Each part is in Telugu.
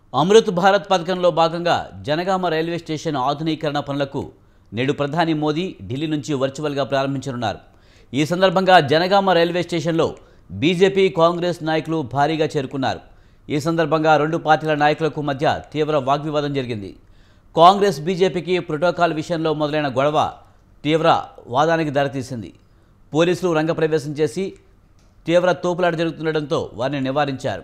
అమృత్ భారత్ పథకంలో భాగంగా జనగామ రైల్వే స్టేషన్ ఆధునీకరణ పనులకు నేడు ప్రధాని మోదీ ఢిల్లీ నుంచి వర్చువల్గా ప్రారంభించనున్నారు ఈ సందర్భంగా జనగామ రైల్వే స్టేషన్లో బీజేపీ కాంగ్రెస్ నాయకులు భారీగా చేరుకున్నారు ఈ సందర్భంగా రెండు పార్టీల నాయకులకు మధ్య తీవ్ర వాగ్వివాదం జరిగింది కాంగ్రెస్ బీజేపీకి ప్రోటోకాల్ విషయంలో మొదలైన గొడవ తీవ్ర వాదానికి దారితీసింది పోలీసులు రంగప్రవేశం చేసి తీవ్ర తోపులాట జరుగుతుండటంతో వారిని నివారించారు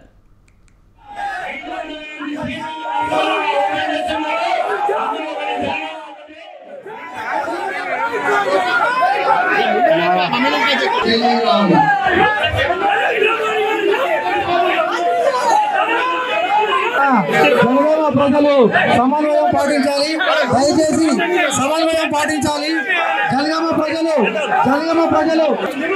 జనగామ ప్రజలు సమన్వయం పాటించాలి దయచేసి సమన్వయం పాటించాలి జనగామ ప్రజలు జనగామ ప్రజలు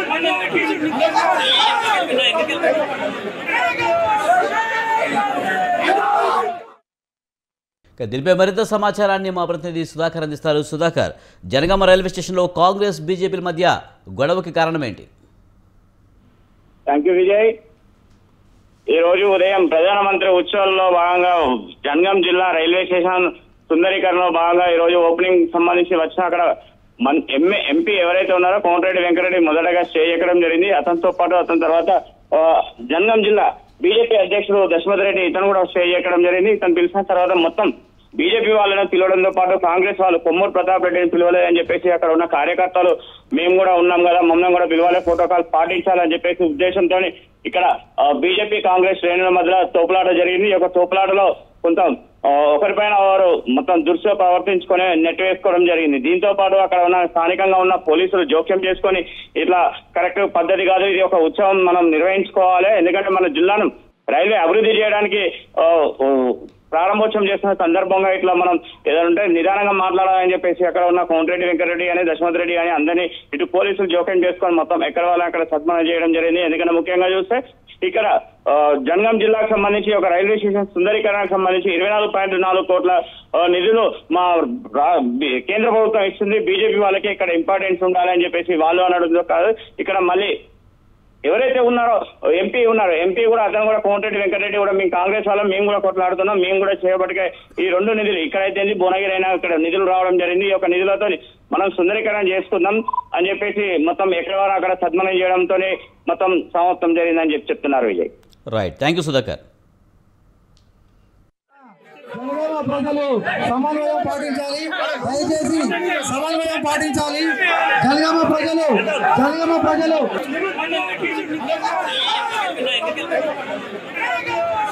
ఇక దీనిపై మరింత సమాచారాన్ని మా ప్రతినిధి సుధాకర్ అందిస్తారు సుధాకర్ జనగామ రైల్వే స్టేషన్లో కాంగ్రెస్ బీజేపీల మధ్య గొడవకి కారణం ఏంటి థ్యాంక్ యూ విజయ్ ఈ రోజు ఉదయం ప్రధానమంత్రి ఉత్సవాల్లో భాగంగా జనగాం జిల్లా రైల్వే స్టేషన్ సుందరీకరణలో భాగంగా ఈ రోజు ఓపెనింగ్ సంబంధించి వచ్చిన అక్కడ మన్ ఎంఏ ఎంపీ ఎవరైతే ఉన్నారో కోమటిరెడ్డి వెంకటరెడ్డి మొదటగా స్టే ఎక్కడం జరిగింది అతనితో పాటు అతని తర్వాత ఆ, జనగాం జిల్లా బీజేపీ అధ్యక్షుడు దశమతి రెడ్డి ఇతను కూడా స్టే ఎక్కడం జరిగింది ఇతను పిలిచిన తర్వాత మొత్తం బీజేపీ వాళ్ళని పిలవడంతో పాటు కాంగ్రెస్ వాళ్ళు కొమ్మూరు ప్రతాప్ రెడ్డిని పిలవలేదని చెప్పేసి అక్కడ ఉన్న కార్యకర్తలు మేము కూడా ఉన్నాం కదా మమ్మల్ని కూడా పిలవాలి ప్రోటోకాల్ పాటించాలని చెప్పేసి ఉద్దేశంతో ఇక్కడ బీజేపీ కాంగ్రెస్ శ్రేణుల మధ్య తోపులాట జరిగింది ఈ యొక్క తోపులాటలో కొంత ఆ, ఒకరిపైన వారు మొత్తం దురుసుగా ప్రవర్తించుకొని నెట్ వేసుకోవడం జరిగింది దీంతో పాటు అక్కడ ఉన్న స్థానికంగా ఉన్న పోలీసులు జోక్యం చేసుకొని ఇట్లా కరెక్ట్ పద్ధతి కాదు ఇది ఒక ఉత్సవం మనం నిర్వహించుకోవాలి ఎందుకంటే మన జిల్లాను రైల్వే అభివృద్ధి చేయడానికి ఆ, ఓ, ప్రారంభోత్సవం చేస్తున్న సందర్భంగా ఇట్లా మనం ఏదైనా ఉంటే నిదానంగా మాట్లాడాలని చెప్పేసి అక్కడ ఉన్న కోమటిరెడ్డి వెంకటరెడ్డి కానీ దశమతి రెడ్డి కానీ అందరినీ ఇటు పోలీసులు జోక్యం చేసుకొని మొత్తం ఎక్కడ వాళ్ళని అక్కడ సన్మానం చేయడం జరిగింది ఎందుకంటే ముఖ్యంగా చూస్తే ఇక్కడ ఆ, జనగాం జిల్లాకు సంబంధించి ఒక రైల్వే స్టేషన్ సుందరీకరణకు సంబంధించి ఇరవై నాలుగు పాయింట్ నాలుగు కోట్ల ఆ, నిధులు మా రా- బి- కేంద్ర ప్రభుత్వం ఇస్తుంది బీజేపీ వాళ్ళకి ఇక్కడ ఇంపార్టెన్స్ ఉండాలని చెప్పేసి వాళ్ళు అనడంతో కాదు ఇక్కడ మళ్ళీ ఎవరైతే ఉన్నారో ఎంపీ ఉన్నారు ఎంపీ కూడా అతను కూడా కోమటిరెడ్డి వెంకటరెడ్డి కూడా మేము కాంగ్రెస్ వాళ్ళం మేము కూడా కొట్లాడుతున్నాం మేము కూడా చేయబడికే ఈ రెండు నిధులు ఇక్కడైతే ఏంది, భువనగిరి అయినా ఇక్కడ నిధులు రావడం జరిగింది ఈ యొక్క నిధులతో మనం సుందరీకరణ చేసుకుందాం అని చెప్పేసి మొత్తం ఎక్కడ వారు అక్కడ సన్మానం చేయడంతో మొత్తం సమాప్తం జరిగిందని చెప్పి చెప్తున్నారు Vijay right thank you Sudhakar Jangaon ప్రజలు సమన్వయం పాటించాలి దయచేసి సమన్వయం పాటించాలి జనగామ ప్రజలు జనగామ ప్రజలు